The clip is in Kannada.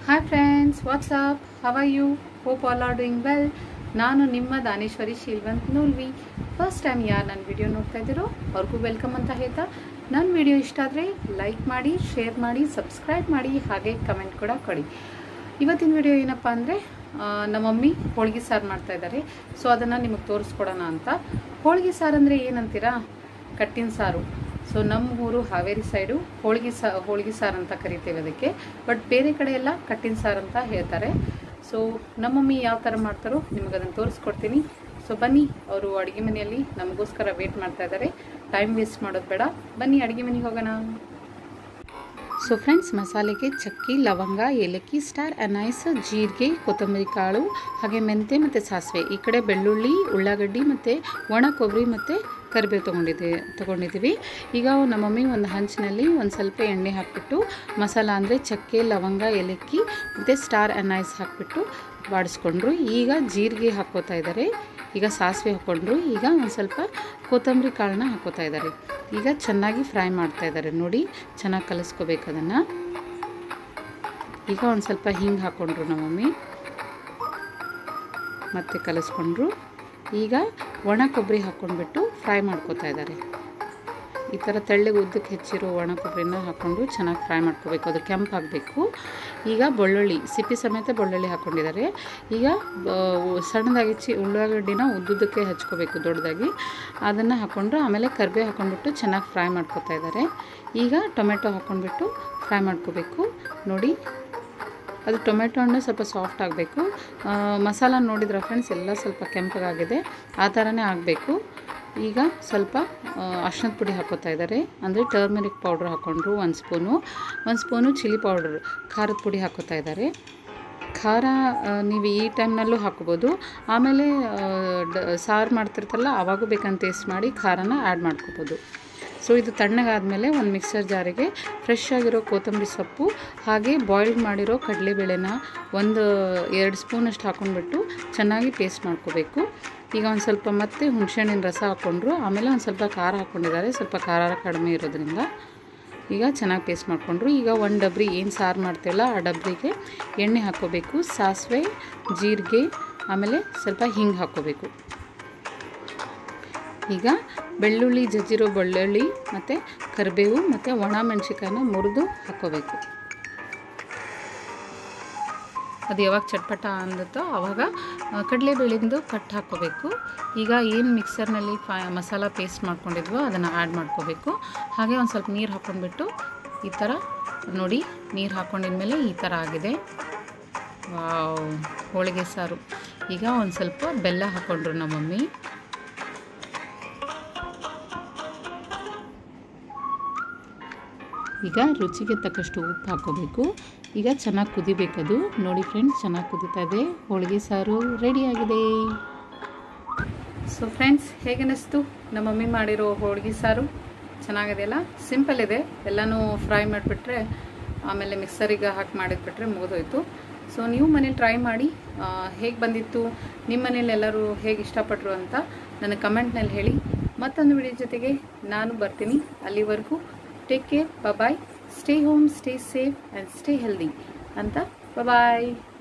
hi friends whatsapp how are you hope all are doing well ನಾನು ನಿಮ್ಮ ದಾನೇಶ್ವರಿ ಶೀಲ್ವಂತ್ ನೂಲ್ವಿ ಫಸ್ಟ್ ಟೈಮ್ ಯಾರು ನನ್ನ ವಿಡಿಯೋ ನೋಡ್ತಾ ಇದ್ದೀರೋ ಅವ್ರಿಗೂ ವೆಲ್ಕಮ್ ಅಂತ ಹೇಳ್ತಾ ನನ್ನ ವಿಡಿಯೋ ಇಷ್ಟ ಆದರೆ ಲೈಕ್ ಮಾಡಿ ಶೇರ್ ಮಾಡಿ ಸಬ್ಸ್ಕ್ರೈಬ್ ಮಾಡಿ ಹಾಗೆ ಕಮೆಂಟ್ ಕೂಡ ಕೊಡಿ ಇವತ್ತಿನ ವಿಡಿಯೋ ಏನಪ್ಪ ಅಂದರೆ ನಮ್ಮ ಮಮ್ಮಿ ಹೋಳಿಗೆ ಸಾರು ಮಾಡ್ತಾ ಇದ್ದಾರೆ ಸೊ ಅದನ್ನು ನಿಮಗೆ ತೋರಿಸ್ಕೊಡೋಣ ಅಂತ ಹೋಳಿಗೆ ಸಾರು ಅಂದರೆ ಏನಂತೀರಾ ಕಟ್ಟಿನ ಸಾರು ಸೊ ನಮ್ಮ ಊರು ಹಾವೇರಿ ಸೈಡು ಹೋಳಿಗೆ ಸಾ ಹೋಳಿಗೆ ಸಾರು ಅಂತ ಕರಿತೇವೆ ಅದಕ್ಕೆ ಬಟ್ ಬೇರೆ ಕಡೆ ಎಲ್ಲ ಕಟ್ಟಿನ ಸಾರು ಅಂತ ಹೇಳ್ತಾರೆ ಸೊ ನಮ್ಮ ಮಮ್ಮಿ ಯಾವ ಥರ ಮಾಡ್ತಾರೋ ನಿಮಗೆ ಅದನ್ನು ತೋರಿಸ್ಕೊಡ್ತೀನಿ ಸೊ ಬನ್ನಿ ಅವರು ಅಡುಗೆ ಮನೆಯಲ್ಲಿ ನಮಗೋಸ್ಕರ ವೇಟ್ ಮಾಡ್ತಾ ಇದ್ದಾರೆ ಟೈಮ್ ವೇಸ್ಟ್ ಮಾಡೋದು ಬೇಡ ಬನ್ನಿ ಅಡುಗೆ ಮನೆಗೆ ಹೋಗೋಣ ಸೊ ಫ್ರೆಂಡ್ಸ್ ಮಸಾಲೆಗೆ ಚಕ್ಕಿ ಲವಂಗ ಏಲಕ್ಕಿ ಸ್ಟಾರ್ ಅನೈಸ್ ಜೀರಿಗೆ ಕೊತ್ತಂಬರಿ ಕಾಳು ಹಾಗೆ ಮೆಂತೆ ಮತ್ತು ಸಾಸಿವೆ ಈ ಕಡೆ ಬೆಳ್ಳುಳ್ಳಿ ಉಳ್ಳಾಗಡ್ಡಿ ಮತ್ತು ಒಣ ಕೊಬ್ಬರಿ ಮತ್ತು ಕರಿಬೇವು ತೊಗೊಂಡಿದ್ದೆ ತೊಗೊಂಡಿದ್ದೀವಿ ಈಗ ನಮ್ಮ ಮಮ್ಮಿ ಒಂದು ಹಂಚಿನಲ್ಲಿ ಒಂದು ಸ್ವಲ್ಪ ಎಣ್ಣೆ ಹಾಕಿಬಿಟ್ಟು ಮಸಾಲ ಅಂದರೆ ಚಕ್ಕೆ ಲವಂಗ ಏಲಕ್ಕಿ ಮತ್ತು ಸ್ಟಾರ್ ಅನೈಸ್ ಹಾಕಿಬಿಟ್ಟು ಬಾಡಿಸ್ಕೊಂಡ್ರು ಈಗ ಜೀರಿಗೆ ಹಾಕ್ಕೋತಾ ಇದ್ದಾರೆ ಈಗ ಸಾಸಿವೆ ಹಾಕ್ಕೊಂಡ್ರು ಈಗ ಒಂದು ಸ್ವಲ್ಪ ಕೊತ್ತಂಬರಿ ಕಾಳನ್ನ ಹಾಕೋತಾ ಇದ್ದಾರೆ ಈಗ ಚೆನ್ನಾಗಿ ಫ್ರೈ ಮಾಡ್ತಾ ಇದ್ದಾರೆ ನೋಡಿ ಚೆನ್ನಾಗಿ ಕಲಿಸ್ಕೋಬೇಕು ಅದನ್ನು ಈಗ ಒಂದು ಸ್ವಲ್ಪ ಹಿಂಗೆ ಹಾಕ್ಕೊಂಡ್ರು ನಮ್ಮ ಮಮ್ಮಿ ಮತ್ತೆ ಕಲಿಸ್ಕೊಂಡ್ರು ಈಗ ಒಣ ಕೊಬ್ಬರಿ ಹಾಕ್ಕೊಂಡ್ಬಿಟ್ಟು ಫ್ರೈ ಮಾಡ್ಕೋತಾ ಇದ್ದಾರೆ ಈ ಥರ ತೆಳ್ಳಗೆ ಉದ್ದಕ್ಕೆ ಹೆಚ್ಚಿರೋ ಒಣ ಕೊಬ್ಬರಿನ ಹಾಕ್ಕೊಂಡು ಚೆನ್ನಾಗಿ ಫ್ರೈ ಮಾಡ್ಕೋಬೇಕು ಅದು ಕೆಂಪಾಗಬೇಕು ಈಗ ಬೆಳ್ಳುಳ್ಳಿ ಸಿಪ್ಪಿ ಸಮೇತ ಬೆಳ್ಳುಳ್ಳಿ ಹಾಕ್ಕೊಂಡಿದ್ದಾರೆ ಈಗ ಸಣ್ಣದಾಗಿ ಚಿ ಉಳ್ಳಾಗಡ್ಡಿನ ಉದ್ದುದ್ದಕ್ಕೆ ಹಚ್ಕೋಬೇಕು ದೊಡ್ಡದಾಗಿ ಅದನ್ನು ಹಾಕ್ಕೊಂಡು ಆಮೇಲೆ ಕರಿಬೇವು ಹಾಕ್ಕೊಂಡ್ಬಿಟ್ಟು ಚೆನ್ನಾಗಿ ಫ್ರೈ ಮಾಡ್ಕೊತಾ ಇದ್ದಾರೆ ಈಗ ಟೊಮೆಟೊ ಹಾಕ್ಕೊಂಡ್ಬಿಟ್ಟು ಫ್ರೈ ಮಾಡ್ಕೋಬೇಕು ನೋಡಿ ಅದು ಟೊಮೆಟೊ ಹಣ್ಣು ಸ್ವಲ್ಪ ಸಾಫ್ಟ್ ಆಗಬೇಕು ಮಸಾಲ ನೋಡಿದ್ರೆ ಫ್ರೆಂಡ್ಸ್ ಎಲ್ಲ ಸ್ವಲ್ಪ ಕೆಂಪಗಾಗಿದೆ ಆ ಥರನೇ ಆಗಬೇಕು ಈಗ ಸ್ವಲ್ಪ ಅರ್ಶಿನದ ಪುಡಿ ಹಾಕೋತಾ ಇದ್ದಾರೆ ಅಂದರೆ ಟರ್ಮರಿಕ್ ಪೌಡ್ರ್ ಹಾಕ್ಕೊಂಡ್ರು ಒಂದು ಸ್ಪೂನು ಒಂದು ಸ್ಪೂನು ಚಿಲ್ಲಿ ಪೌಡ್ರ್ ಖಾರದ ಪುಡಿ ಹಾಕೋತಾ ಇದ್ದಾರೆ ಖಾರ ನೀವು ಈ ಟೈಮ್ನಲ್ಲೂ ಹಾಕೋಬೋದು ಆಮೇಲೆ ಡ ಸಾರು ಮಾಡ್ತಿರ್ತಲ್ಲ ಆವಾಗೂ ಬೇಕಂತ ಟೇಸ್ಟ್ ಮಾಡಿ ಖಾರನ ಆ್ಯಡ್ ಮಾಡ್ಕೋಬೋದು ಸೊ ಇದು ತಣ್ಣಗಾದಮೇಲೆ ಒಂದು ಮಿಕ್ಸರ್ ಜಾರಿಗೆ ಫ್ರೆಶ್ ಆಗಿರೋ ಕೊತ್ತಂಬರಿ ಸೊಪ್ಪು ಹಾಗೆ ಬಾಯ್ಲ್ಡ್ ಮಾಡಿರೋ ಕಡಲೆಬೇಳೆನ ಒಂದು ಎರಡು ಸ್ಪೂನಷ್ಟು ಹಾಕ್ಕೊಂಡ್ಬಿಟ್ಟು ಚೆನ್ನಾಗಿ ಪೇಸ್ಟ್ ಮಾಡ್ಕೋಬೇಕು ಈಗ ಒಂದು ಸ್ವಲ್ಪ ಮತ್ತೆ ಹುಣಸೆಹಣ್ಣಿನ ರಸ ಹಾಕ್ಕೊಂಡ್ರು ಆಮೇಲೆ ಒಂದು ಸ್ವಲ್ಪ ಖಾರ ಹಾಕ್ಕೊಂಡಿದ್ದಾರೆ ಸ್ವಲ್ಪ ಖಾರ ಕಡಿಮೆ ಇರೋದ್ರಿಂದ ಈಗ ಚೆನ್ನಾಗಿ ಪೇಸ್ಟ್ ಮಾಡಿಕೊಂಡ್ರು ಈಗ ಒಂದು ಡಬ್ರಿ ಏನು ಸಾರು ಮಾಡ್ತೀವಲ್ಲ ಆ ಡಬ್ರಿಗೆ ಎಣ್ಣೆ ಹಾಕ್ಕೋಬೇಕು ಸಾಸಿವೆ ಜೀರಿಗೆ ಆಮೇಲೆ ಸ್ವಲ್ಪ ಹಿಂಗೆ ಹಾಕ್ಕೋಬೇಕು ಈಗ ಬೆಳ್ಳುಳ್ಳಿ ಜಜ್ಜಿರೋ ಬೆಳ್ಳುಳ್ಳಿ ಮತ್ತು ಕರಿಬೇವು ಮತ್ತು ಒಣ ಮೆಣಸಿಕಾಯನ್ನ ಮುರಿದು ಹಾಕ್ಕೋಬೇಕು ಅದು ಯಾವಾಗ ಚಟ್ಪಟ ಅಂದುತ್ತೋ ಆವಾಗ ಕಡಲೆಬೇಳೆಂದು ಕಟ್ ಹಾಕ್ಕೋಬೇಕು ಈಗ ಏನು ಮಿಕ್ಸರ್ನಲ್ಲಿ ಫಾ ಮಸಾಲ ಪೇಸ್ಟ್ ಮಾಡ್ಕೊಂಡಿದ್ವೋ ಅದನ್ನು ಆ್ಯಡ್ ಮಾಡ್ಕೋಬೇಕು ಹಾಗೆ ಒಂದು ಸ್ವಲ್ಪ ನೀರು ಹಾಕ್ಕೊಂಡ್ಬಿಟ್ಟು ಈ ಥರ ನೋಡಿ ನೀರು ಹಾಕ್ಕೊಂಡಿದ್ಮೇಲೆ ಈ ಥರ ಆಗಿದೆ ವಾವ್ ಹೋಳಿಗೆ ಸಾರು ಈಗ ಒಂದು ಸ್ವಲ್ಪ ಬೆಲ್ಲ ಹಾಕ್ಕೊಂಡ್ರು ನಮ್ಮ ಮಮ್ಮಿ ಈಗ ರುಚಿಗೆ ತಕ್ಕಷ್ಟು ಉಪ್ಪು ಹಾಕ್ಕೋಬೇಕು ಈಗ ಚೆನ್ನಾಗಿ ಕುದಿಬೇಕದು ನೋಡಿ ಫ್ರೆಂಡ್ಸ್ ಚೆನ್ನಾಗಿ ಕುದೀತಾ ಇದೆ ಹೋಳಿಗೆ ಸಾರು ರೆಡಿಯಾಗಿದೆ ಸೊ ಫ್ರೆಂಡ್ಸ್ ಹೇಗೆ ಅನ್ನಿಸ್ತು ನಮ್ಮ ಮಮ್ಮಿ ಮಾಡಿರೋ ಹೋಳಿಗೆ ಸಾರು ಚೆನ್ನಾಗಿದೆಯಲ್ಲ ಸಿಂಪಲ್ ಇದೆ ಎಲ್ಲನೂ ಫ್ರೈ ಮಾಡಿಬಿಟ್ರೆ ಆಮೇಲೆ ಮಿಕ್ಸರಿಗೆ ಹಾಕಿ ಮಾಡಿದ್ಬಿಟ್ರೆ ಮುಗಿದೋಯ್ತು ಸೊ ನೀವು ಮನೇಲಿ ಟ್ರೈ ಮಾಡಿ ಹೇಗೆ ಬಂದಿತ್ತು ನಿಮ್ಮ ಮನೇಲಿ ಎಲ್ಲರೂ ಹೇಗೆ ಇಷ್ಟಪಟ್ಟರು ಅಂತ ನನಗೆ ಕಮೆಂಟ್ನಲ್ಲಿ ಹೇಳಿ ಮತ್ತೊಂದು ವಿಡಿಯೋ ಜೊತೆಗೆ ನಾನು ಬರ್ತೀನಿ ಅಲ್ಲಿವರೆಗೂ take care bye stay home stay safe and stay healthy ಅಂತ ಬಾಯ್